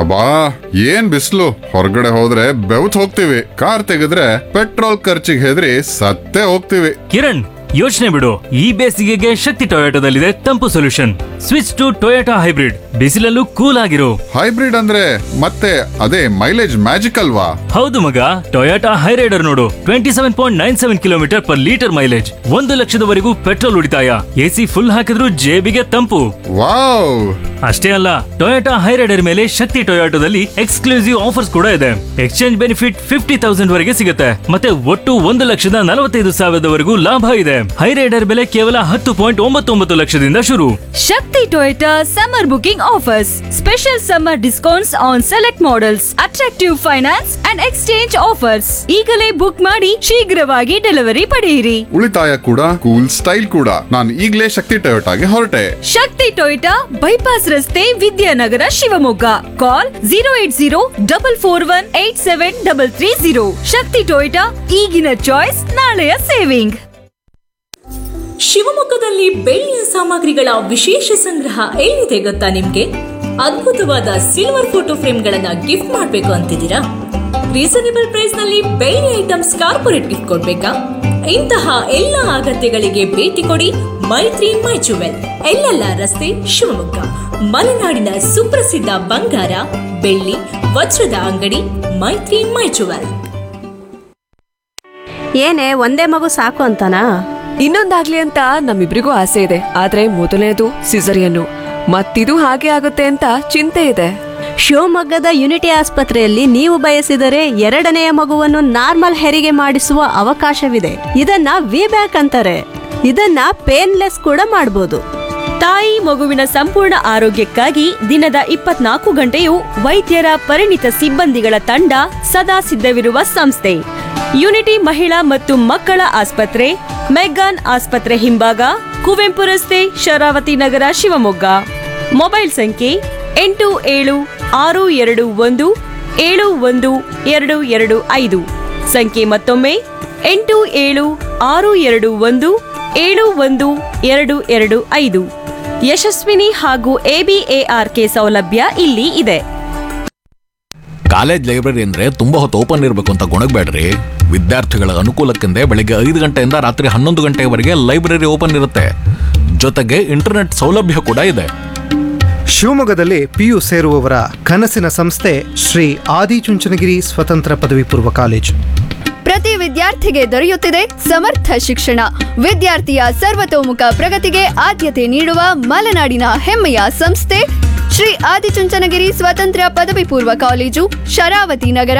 ಅಬ್ಬಾ ಏನ್ ಬಿಸ್ಲು ಹೊರಗಡೆ ಹೋದ್ರೆ ಬೆವತ್ ಹೋಗ್ತೀವಿ ಕಾರ್ ತೆಗೆದ್ರೆ ಪೆಟ್ರೋಲ್ ಖರ್ಚಿಗೆ ಹೆದರಿ ಸತ್ತೇ ಹೋಗ್ತೀವಿ ಕಿರಣ್ ಯೋಚನೆ ಬಿಡು ಈ ಬೇಸಿಗೆಗೆ ಶಕ್ತಿ ಟೊಯೋಟೋದಲ್ಲಿದೆ ತಂಪು solution switch to Toyota hybrid ಬಿಸಿಲಲ್ಲೂ ಕೂಲ್ ಆಗಿರು ಹೈಬ್ರಿಡ್ ಅಂದ್ರೆ ಮತ್ತೆ ಅದೇ ಮೈಲೇಜ್ ಮ್ಯಾಜಿಕ್ ಅಲ್ವಾ ಹೌದು ಮಗ ಟೊಯೋಟಾ ಹೈರೈಡರ್ ನೋಡು twenty seven point nine seven kilometre per litre mileage ಒಂದು ಲಕ್ಷದವರೆಗೂ ಪೆಟ್ರೋಲ್ ಉಳಿತಾಯ ಎಸಿ ಫುಲ್ ಹಾಕಿದ್ರೂ ಜೇಬಿಗೆ ತಂಪು ವಾವ್ ಅಷ್ಟೇ ಅಲ್ಲ ಟೊಯೋಟಾ ಹೈರೈಡರ್ ಮೇಲೆ ಶಕ್ತಿ ಟೊಯೋಟೋದಲ್ಲಿ ಎಕ್ಸ್ಕ್ಲೂಸಿವ್ ಆಫರ್ಸ್ ಕೂಡ ಇದೆ ಎಕ್ಸ್ಚೇಂಜ್ ಬೆನಿಫಿಟ್ ಫಿಫ್ಟಿ ತೌಸಂಡ್ ವರೆಗೆ ಸಿಗುತ್ತೆ ಮತ್ತೆ ಒಟ್ಟು ಒಂದು ಲಕ್ಷದ ನಲವತ್ತೈದು ಸಾವಿರದವರೆಗೂ ಲಾಭ ಇದೆ ಹೈರೈಡರ್ ಬೆಲೆ ಕೇವಲ ಹತ್ತು ಪಾಯಿಂಟ್ ಒಂಬತ್ತೊಂಬತ್ತು ಲಕ್ಷದಿಂದ ಶುರು Shakti Toyota summer booking offers. Special summer discounts on select models, attractive finance and exchange offers. ಈಗಲೇ ಬುಕ್ ಮಾಡಿ ಶೀಘ್ರವಾಗಿ ಡೆಲಿವರಿ ಪಡೆಯಿರಿ ಉಳಿತಾಯ ಕೂಡ ಕೂಲ್ ಸ್ಟೈಲ್ ಕೂಡ ನಾನು ಈಗ್ಲೇ ಶಕ್ತಿ ಟೊಯೋಟಾಗೆ ಹೊರಟೆ ಶಕ್ತಿ ಟೊಯೋಟಾ ಬೈಪಾಸ್ ರಸ್ತೆ Vidyanagar Shivamogga call zero eight zero double four one eight seven double three zero Shakti Toyota ಈಗಿನ ಚಾಯ್ಸ್ ನಾಳೆಯ ಸೇವಿಂಗ್ ಶಿವಮೊಗ್ಗದಲ್ಲಿ ಬೆಳ್ಳಿಯ ಸಾಮಗ್ರಿಗಳ ವಿಶೇಷ ಸಂಗ್ರಹ ಎಲ್ಲಿದೆ ಗೊತ್ತಾ ನಿಮ್ಗೆ ಅದ್ಭುತವಾದ ಸಿಲ್ವರ್ ಫೋಟೋ ಫ್ರೇಮ್ಗಳನ್ನ ಗಿಫ್ಟ್ ಮಾಡ್ಬೇಕು ಅಂತಿದ್ದೀರಾ ರೀಸನೇಬಲ್ ಪ್ರೈಸ್ ನಲ್ಲಿ ಬೆಳ್ಳಿ ಐಟಮ್ಸ್ ಕಾರ್ಪೊರೇಟ್ ಗಿಫ್ಟ್ ಕೊಡ್ಬೇಕಾ ಇಂತಹ ಎಲ್ಲ ಅಗತ್ಯಗಳಿಗೆ ಭೇಟಿ ಕೊಡಿ ಮೈತ್ರಿ ಮೈ ಜುವೆಲ್ ಎಲ್ಲೆಲ್ಲ ರಸ್ತೆ ಶಿವಮೊಗ್ಗ ಮಲೆನಾಡಿನ ಸುಪ್ರಸಿದ್ಧ ಬಂಗಾರ ಬೆಳ್ಳಿ ವಜ್ರದ ಅಂಗಡಿ ಮೈತ್ರಿ ಮೈ ಜುವೆಲ್ ಏನೇ ಒಂದೇ ಮಗು ಸಾಕು ಅಂತನಾ ಇನ್ನೊಂದಾಗ್ಲಿ ಅಂತ ನಮ್ಮಿಬ್ರಿಗೂ ಆಸೆ ಇದೆ ಆದ್ರೆ ಮೊದಲನೇದು ಸಿಸರಿಯನ್ನು ಮತ್ತಿದು ಹಾಗೆ ಆಗುತ್ತೆ ಅಂತ ಚಿಂತೆ ಇದೆ ಶಿವಮೊಗ್ಗದ ಯುನಿಟಿ ಆಸ್ಪತ್ರೆಯಲ್ಲಿ ನೀವು ಬಯಸಿದರೆ ಎರಡನೆಯ ಮಗುವನ್ನು ನಾರ್ಮಲ್ ಹೆರಿಗೆ ಮಾಡಿಸುವ ಅವಕಾಶವಿದೆ ಇದನ್ನ ವಿ ಬ್ಯಾಕ್ ಅಂತಾರೆ ಇದನ್ನ ಪೇನ್ಲೆಸ್ ಕೂಡ ಮಾಡಬಹುದು ತಾಯಿ ಮಗುವಿನ ಸಂಪೂರ್ಣ ಆರೋಗ್ಯಕ್ಕಾಗಿ ದಿನದ ಇಪ್ಪತ್ನಾಲ್ಕು ಗಂಟೆಯೂ ವೈದ್ಯರ ಪರಿಣಿತ ಸಿಬ್ಬಂದಿಗಳ ತಂಡ ಸದಾ ಸಿದ್ಧವಿರುವ ಸಂಸ್ಥೆ ಯುನಿಟಿ ಮಹಿಳಾ ಮತ್ತು ಮಕ್ಕಳ ಆಸ್ಪತ್ರೆ ಮೆಗ್ಗಾನ್ ಆಸ್ಪತ್ರೆ ಹಿಂಭಾಗ ಕುವೆಂಪು ರಸ್ತೆ ಶರಾವತಿ ನಗರ ಶಿವಮೊಗ್ಗ ಮೊಬೈಲ್ ಸಂಖ್ಯೆ ಎಂಟು ಏಳು ಆರು ಎರಡು ಒಂದು ಏಳು ಒಂದು ಎರಡು ಎರಡು ಐದು ಸಂಖ್ಯೆ ಮತ್ತೊಮ್ಮೆ ಎಂಟು ಏಳು ಆರು ಎರಡು ಒಂದು ಏಳು ಒಂದು ಎರಡು ಎರಡು ಐದು ಯಶಸ್ವಿನಿ ಹಾಗೂ ಎಬಿಎಆರ್ಕೆ ಸೌಲಭ್ಯ ಇಲ್ಲಿ ಇದೆ ಕಾಲೇಜ್ ಲೈಬ್ರರಿ ಅಂದ್ರೆ ತುಂಬಾ ಹೊತ್ತು ಓಪನ್ ಇರಬೇಕು ಅಂತ ಗೊಣಗಬೇಡ್ರಿ ವಿದ್ಯಾರ್ಥಿಗಳ ಅನುಕೂಲಕ್ಕೆಂದೇ ಬೆಳಿಗ್ಗೆ ಐದು ಗಂಟೆಯಿಂದ ರಾತ್ರಿ ಹನ್ನೊಂದು ಗಂಟೆವರೆಗೆ ಲೈಬ್ರರಿ ಓಪನ್ ಇರುತ್ತೆ ಜೊತೆಗೆ ಇಂಟರ್ನೆಟ್ ಸೌಲಭ್ಯ ಕೂಡ ಇದೆ ಶಿವಮೊಗ್ಗದಲ್ಲಿ ಪಿಯು ಸೇರುವವರ ಕನಸಿನ ಸಂಸ್ಥೆ ಶ್ರೀ ಆದಿಚುಂಚನಗಿರಿ ಸ್ವತಂತ್ರ ಪದವಿ ಪೂರ್ವ ಕಾಲೇಜು ಪ್ರತಿ ವಿದ್ಯಾರ್ಥಿಗೆ ದೊರೆಯುತ್ತಿದೆ ಸಮರ್ಥ ಶಿಕ್ಷಣ ವಿದ್ಯಾರ್ಥಿಯ ಸರ್ವತೋಮುಖ ಪ್ರಗತಿಗೆ ಆದ್ಯತೆ ನೀಡುವ ಮಲೆನಾಡಿನ ಹೆಮ್ಮೆಯ ಸಂಸ್ಥೆ ಶ್ರೀ ಆದಿಚುಂಚನಗಿರಿ ಸ್ವತಂತ್ರ ಪದವಿ ಪೂರ್ವ ಕಾಲೇಜು ಶರಾವತಿ ನಗರ